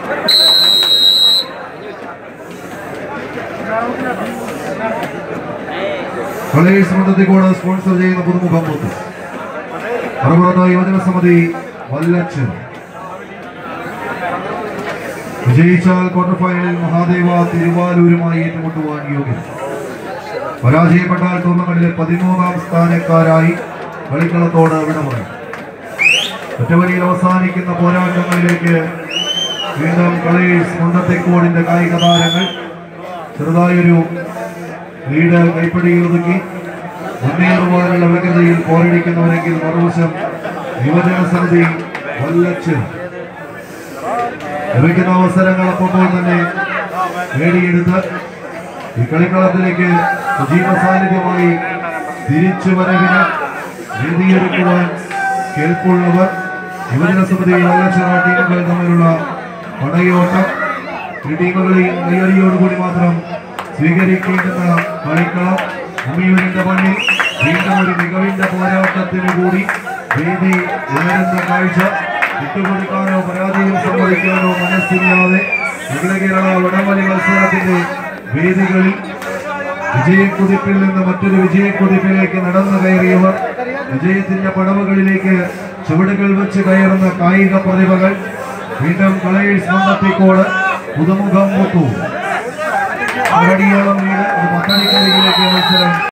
colours മണ്ഡലത്തിക്കോട് sponsor ചെയ്യുന്ന പുതുമുഖം booth മറുപുറത്ത് യുവജന സമിതി വല്ലച്ച് വിജയിച്ചാൽ ക്വാർട്ടർ ഫൈനലിൽ മഹാദേവ തിരുവാലൂരുമായി ഏറ്റുമുട്ടുവാൻ യോഗ്യത പരാജയപ്പെട്ടാൽ ടൂർണമെന്റിലെ പതിമൂന്നാം സ്ഥാനക്കാരായി കളിക്കളത്തോട് വിട പറയും ഒറ്റവലിയിൽ അവസാനിക്കുന്ന പോരാട്ടങ്ങളിലേക്ക് വീണ്ടും കളേഴ്സ് മുണ്ടത്തേക്കോടിന്റെ കായിക താരങ്ങൾ ചെറുതായൊരു ലീഡ് കൈപ്പിടിയിൽ ഒതുക്കി മുന്നേറുവാനുള്ള വേഗതയിൽ പോരടിക്കുന്നവരെങ്കിൽ മറുവശം യുവജന സമിതി വല്ലച്ച് ലഭിക്കുന്ന അവസരങ്ങൾ അപ്പോൾ തന്നെ നേടിയെടുത്ത് ഈ കളിക്കളത്തിലേക്ക് സജീവ സാന്നിധ്യമായി തിരിച്ചു വരവിന് വേദിയൊരുക്കുവാൻ കേൾപ്പുള്ളവർ യുവജന സമിതി വല്ലച്ചിറ ടീമുകൾ തമ്മിലുള്ള പടയോട്ടം ഈ ടീമുകളെയും കയ്യടിയോടുകൂടി മാത്രം സ്വീകരിക്കേണ്ടുന്ന കളിക്കളം ഭൂമിയൂരിന്റെ മണ്ണിൽ വീണ്ടും ഒരു മികവിന്റെ പോരാട്ടത്തിന് കൂടി വേദി ഉയരുന്ന കാഴ്ച വിട്ടുകൊടുക്കാനോ പരാജയം സമ്മതിക്കാനോ മനസ്സില്ലാതെ അഖില കേരള വടംവലി മത്സരത്തിന്റെ വേദികളിൽ വിജയക്കുതിപ്പിൽ നിന്ന് മറ്റൊരു വിജയക്കുതിപ്പിലേക്ക് നടന്നു കയറിയവർ വിജയത്തിന്റെ പടവുകളിലേക്ക് ചുവടുകൾ വെച്ച് കയറുന്ന കായിക പ്രതിഭകൾ വീണ്ടും കളേഴ്സ് മണ്ണത്തിക്കോട് പുതുമുഖം മുത്തു അരടിയോളം വീട് ഒരു പത്തടിക്കരികിലേക്ക് മത്സരം